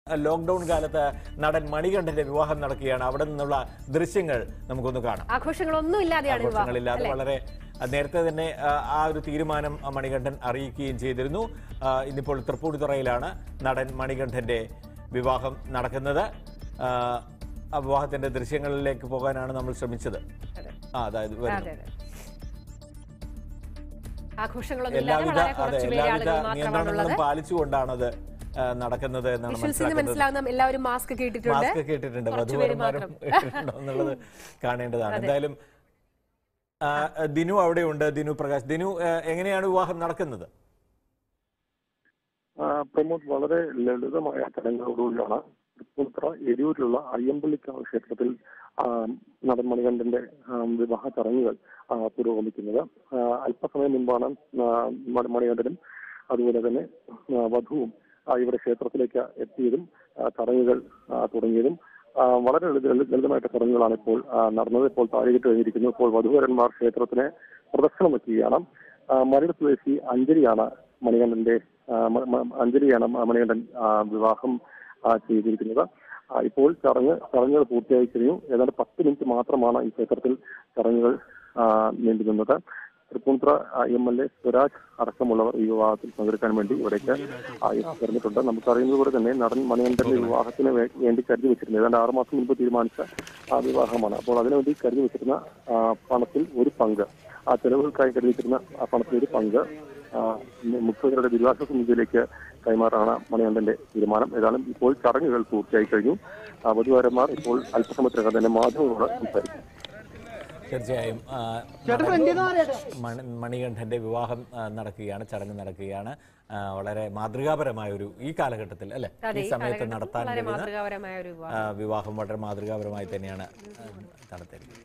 Lockdown കാലത്ത് നടൻ മണികണ്ഠന്റെ വിവാഹം നടക്കുകയാണ് അവിടെ നിന്നുള്ള ദൃശ്യങ്ങൾ നമുക്കൊന്ന് കാണാം ആഘോഷങ്ങളൊന്നും ഇല്ലാതെയാണ് വിവാഹം ആഘോഷങ്ങളില്ലാതെ അല്ലേ? വളരെ ആ, നേരത്തെ തന്നെ ആ, ആ ഒരു തീരുമാനം ആ, മണികണ്ഠൻ അറിയിക്കുകയും ചെയ്തിരുന്നു ആ, ഇന്നിപ്പോൾ തൃപ്പൂണിത്തുറയിലാണ് നടൻ മണികണ്ഠന്റെ വിവാഹം നടക്കുന്നത് ആ, ആ വിവാഹത്തിന്റെ ദൃശ്യങ്ങളിലേക്ക് പോകാനാണ് നമ്മൾ ശ്രമിച്ചത് അതെ. ആ അതായത് വരുന്നു. അതെ അതെ ആഘോഷങ്ങളൊന്നും ഇല്ലാതെ എല്ലാവിധ വളരെ അതെ കുറച്ച് പേര് എല്ലാവിധ ആളുകൾ മാത്രമാണുള്ളത് നിയന്ത്രണങ്ങളും പാലിച്ചുകൊണ്ടാണ് അത് ആ, നടക്കുന്നത് എന്നാണ് വിഷ്വൽസിൽ നിന്ന് മനസ്സിലാക്കുന്നത് മനസ്സിലാവുന്ന എല്ലാവരും മാസ്ക് ഒക്കെ ഇട്ടിട്ടുണ്ട് മാസ്ക് ഒക്കെ ഇട്ടിട്ടുണ്ട് കുറച്ച് പേര് വധുവരന്മാരും മാത്രം. ഇട്ടിട്ടുണ്ടോ എന്നുള്ളത് കാണേണ്ടതാണ് എന്തായാലും ആ, ദിനു അവിടെയുണ്ട് ദിനു പ്രകാശ് ദിനു ആ, എങ്ങനെയാണ് വിവാഹം നടക്കുന്നത് ആ, പ്രമോദ് വളരെ ലളിതമായ ചടങ്ങുകളോടുകൂടിയാണ് തൃപ്പൂണിത്തുറ എരിയൂരിലുള്ള അയ്യമ്പള്ളിക്കാവ് ക്ഷേത്രത്തിൽ ആ, നടൻ മണികണ്ഠന്റെ ആ, വിവാഹ ചടങ്ങുകൾ ആ, പുരോഗമിക്കുന്നത് ആ, അല്പസമയം മുമ്പാണ് ആ, മണി- മണികണ്ഠനും അതുപോലെ തന്നെ ആ, വധുവും ആ, ഇവിടെ ക്ഷേത്രത്തിലേക്ക് എത്തിയതും ആ, ചടങ്ങുകൾ ആ, തുടങ്ങിയതും ആ, വളരെ ലളിത- ലളിത- ലളിതമായിട്ട് ചടങ്ങുകളാണ് ഇപ്പോൾ ആ, നടന്നത് ഇപ്പോൾ താഴെയിട്ട് കഴിഞ്ഞിരിക്കുന്നു ഇപ്പോൾ വധുവരന്മാർ ക്ഷേത്രത്തിന് പ്രദക്ഷിണം വയ്ക്കുകയാണ് ആ, മരട് സ്വദേശി അഞ്ജലിയാണ് മണികണ്ഠന്റെ ആ, മ- മ- അഞ്ജലിയാണ് മ- മണികണ്ഠൻ ആ, വിവാഹം ആ, ചെയ്തിരിക്കുന്നത് ആ, ഇപ്പോൾ ചടങ്ങ് ചടങ്ങുകൾ പൂർത്തിയായി കഴിഞ്ഞു ഏതാണ്ട് പത്ത് മിനിറ്റ് മാത്രമാണ് ഈ ക്ഷേത്രത്തിൽ ചടങ്ങുകൾ ആ, നീണ്ടുനിന്നത് Tripunithura M L A Swaraj അടക്കമുള്ളവർ ഈ വിവാഹത്തിൽ പങ്കെടുക്കാൻ വേണ്ടി ഇവിടേക്ക് ആ, എത്തിച്ചേർന്നിട്ടുണ്ട് നമുക്കറിയുന്നത് പോലെ തന്നെ നടൻ മണികണ്ഠന്റെ വിവാഹത്തിന് വേ- വേണ്ടി കരുതി വെച്ചിരുന്നത് ഏതാണ്ട് ആറുമാസം മുൻപ് തീരുമാനിച്ച ആ വിവാഹമാണ് അപ്പോൾ അതിനുവേണ്ടി കരുതി വെച്ചിരുന്ന ആ, പണത്തിൽ ഒരു പങ്ക് ആ ചെലവുകൾക്കായി കരുതി വെച്ചിരുന്ന ആ പണത്തിൽ ഒരു പങ്ക് ആ, മുഖ്യമന്ത്രിയുടെ ദുരിതാശ്വാസ നിധിയിലേക്ക് കൈമാറാണ് മണികണ്ഠന്റെ തീരുമാനം ഏതായാലും ഇപ്പോൾ ചടങ്ങുകൾ പൂർത്തിയായി കഴിഞ്ഞു ആ, വധുവരന്മാർ ഇപ്പോൾ അല്പസമയത്തിനകം തന്നെ മാധ്യമങ്ങളോട് സംസാരിക്കും തീർച്ചയായും ആ, മണി- മണികണ്ഠന്റെ വിവാഹം ആ, നടക്കുകയാണ് ചടങ്ങ് നടക്കുകയാണ് ആ, വളരെ മാതൃകാപരമായ ഒരു ഈ കാലഘട്ടത്തിൽ അല്ലെ അതെ ഈ ഈ സമയത്ത് കാലഘട്ടത്തിൽ നടത്താൻ വളരെ കഴിയുന്ന മാതൃകാപരമായ ഒരു വിവാഹം ആ, വിവാഹം വളരെ മാതൃകാപരമായി തന്നെയാണ് ആ, നടത്തിയിരിക്കുന്നത്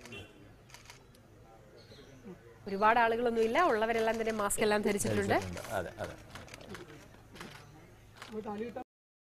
ഒരുപാട് ആളുകളൊന്നും ഇല്ല ഉള്ളവരെല്ലാം തന്നെ മാസ്ക് എല്ലാം ധരിച്ചിട്ടുണ്ട് അതെ അതെ